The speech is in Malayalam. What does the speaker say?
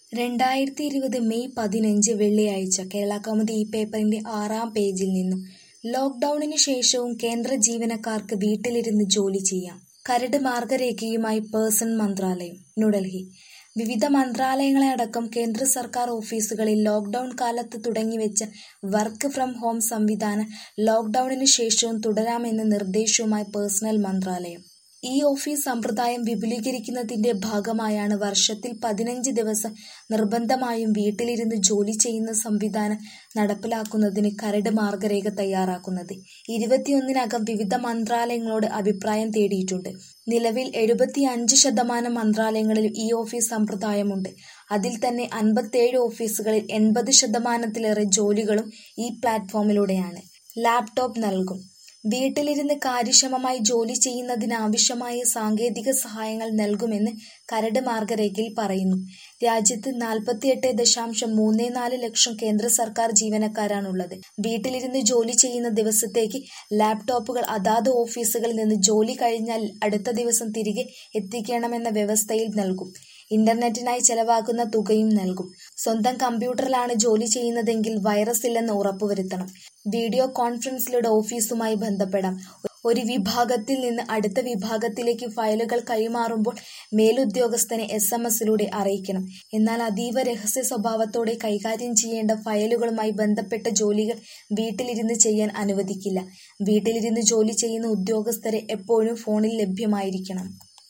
രണ്ടായിരത്തി ഇരുപത് മെയ് പതിനഞ്ച് വെള്ളിയാഴ്ച കേരളകൗമുദി ഈ പേപ്പറിന്റെ ആറാം പേജിൽ നിന്നും ലോക്ഡൌണിനു ശേഷവും കേന്ദ്ര ജീവനക്കാർക്ക് വീട്ടിലിരുന്ന് ജോലി ചെയ്യാം കരട് മാർഗരേഖയുമായി പേഴ്സൺ മന്ത്രാലയം ന്യൂഡൽഹി വിവിധ മന്ത്രാലയങ്ങളെ അടക്കം കേന്ദ്ര സർക്കാർ ഓഫീസുകളിൽ ലോക്ഡൌൺ കാലത്ത് തുടങ്ങിവെച്ച വർക്ക് ഫ്രം ഹോം സംവിധാനം ലോക്ഡൌണിനു ശേഷവും തുടരാമെന്ന നിർദ്ദേശവുമായി പേഴ്സണൽ മന്ത്രാലയം ഈ ഓഫീസ് സമ്പ്രദായം വിപുലീകരിക്കുന്നതിന്റെ ഭാഗമായാണ് വർഷത്തിൽ പതിനഞ്ച് ദിവസം നിർബന്ധമായും വീട്ടിലിരുന്ന് ജോലി ചെയ്യുന്ന സംവിധാനം നടപ്പിലാക്കുന്നതിന് കരട് മാർഗരേഖ തയ്യാറാക്കുന്നത് ഇരുപത്തിയൊന്നിനകം വിവിധ മന്ത്രാലയങ്ങളോട് അഭിപ്രായം തേടിയിട്ടുണ്ട് നിലവിൽ എഴുപത്തിയഞ്ച് ശതമാനം മന്ത്രാലയങ്ങളിൽ ഈ ഓഫീസ് സമ്പ്രദായമുണ്ട് അതിൽ തന്നെ അൻപത്തേഴ് ഓഫീസുകളിൽ എൺപത് ശതമാനത്തിലേറെ ജോലികളും ഈ പ്ലാറ്റ്ഫോമിലൂടെയാണ് ലാപ്ടോപ്പ് നൽകും വീട്ടിലിരുന്ന് കാര്യക്ഷമമായി ജോലി ചെയ്യുന്നതിനാവശ്യമായ സാങ്കേതിക സഹായങ്ങൾ നൽകുമെന്ന് കരട് മാർഗരേഖയിൽ പറയുന്നു രാജ്യത്ത് നാൽപ്പത്തിയെട്ട് ദശാംശം മൂന്ന് നാല് ലക്ഷം കേന്ദ്ര സർക്കാർ ജീവനക്കാരാണുള്ളത് വീട്ടിലിരുന്ന് ജോലി ചെയ്യുന്ന ദിവസത്തേക്ക് ലാപ്ടോപ്പുകൾ അതാത് ഓഫീസുകളിൽ നിന്ന് ജോലി കഴിഞ്ഞാൽ അടുത്ത ദിവസം തിരികെ എത്തിക്കണമെന്ന വ്യവസ്ഥയിൽ നൽകും ഇന്റർനെറ്റിനായി ചെലവാക്കുന്ന തുകയും നൽകും സ്വന്തം കമ്പ്യൂട്ടറിലാണ് ജോലി ചെയ്യുന്നതെങ്കിൽ വൈറസ് ഇല്ലെന്ന് ഉറപ്പുവരുത്തണം വീഡിയോ കോൺഫറൻസിലൂടെ ഓഫീസുമായി ബന്ധപ്പെടാം ഒരു വിഭാഗത്തിൽ നിന്ന് അടുത്ത വിഭാഗത്തിലേക്ക് ഫയലുകൾ കൈമാറുമ്പോൾ മേലുദ്യോഗസ്ഥനെ എസ് എം എസിലൂടെ അറിയിക്കണം എന്നാൽ അതീവ രഹസ്യ സ്വഭാവത്തോടെ കൈകാര്യം ചെയ്യേണ്ട ഫയലുകളുമായി ബന്ധപ്പെട്ട ജോലികൾ വീട്ടിലിരുന്ന് ചെയ്യാൻ അനുവദിക്കില്ല വീട്ടിലിരുന്ന് ജോലി ചെയ്യുന്ന ഉദ്യോഗസ്ഥരെ എപ്പോഴും ഫോണിൽ ലഭ്യമായിരിക്കണം